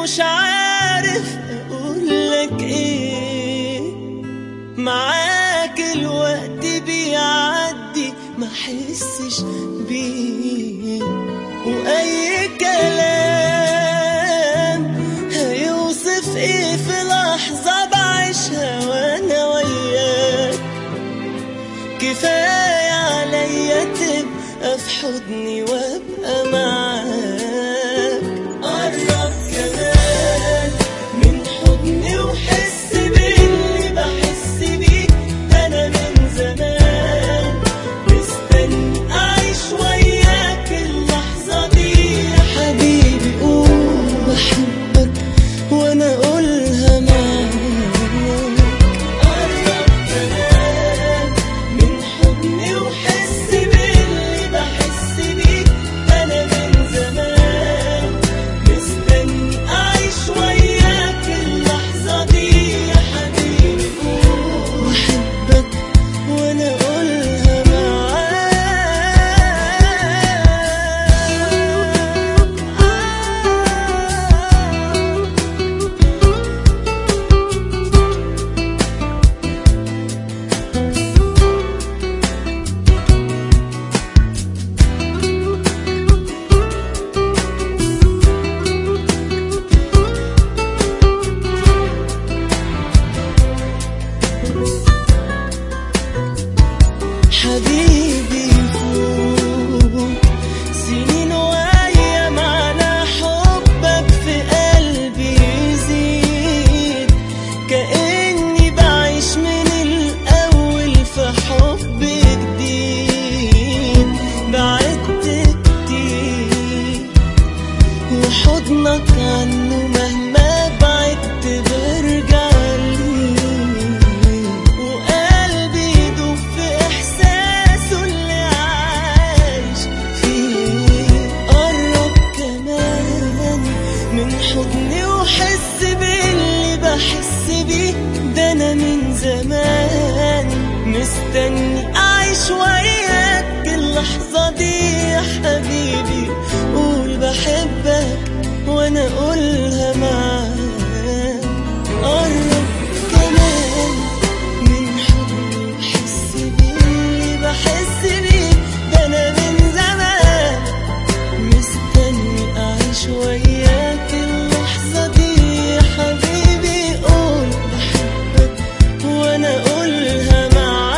مش عارف اقولك ايه معاك الوقت بيعدي ما حسش بيه واي كلام هيوصف ايه في لحظة بعيشها وانا وياك كفاية عليا تبقى في حضني وابقى معاك قرب كمان من حضني وحس باللي بحس بيه انا من زمان مستني اعيش وياك اللحظة دي يا حبيبي قول بحبك وانا اقولها معاك قرب كمان من حضني وحس باللي بحس بيه انا من زمان مستني اعيش وياك اللحظة دي يا حبيبي قول بحبك وانا اقولها معاك حبيبي فوق سنين وايام على حبك في قلبي يزيد كأني بعيش من الأول في حب جديد بعدت كتير وحضنك عنه مهما بعدت برجع ليه وقلبي يدوب في إحساسه اللي عايش فيه قرب كمان من حضني وحس باللي بحس بيه ده أنا من زمان مستني أعيش وياك اللحظة دي يا حبيبي قول بحبك وأنا أقولها معاك قرب كمان من حضني وحس باللي بحس بيه ده أنا من زمان مستني أعيش وياك اللحظة دي يا حبيبي قول بحبك وأنا أقولها معاك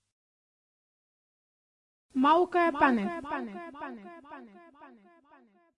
موقع بانل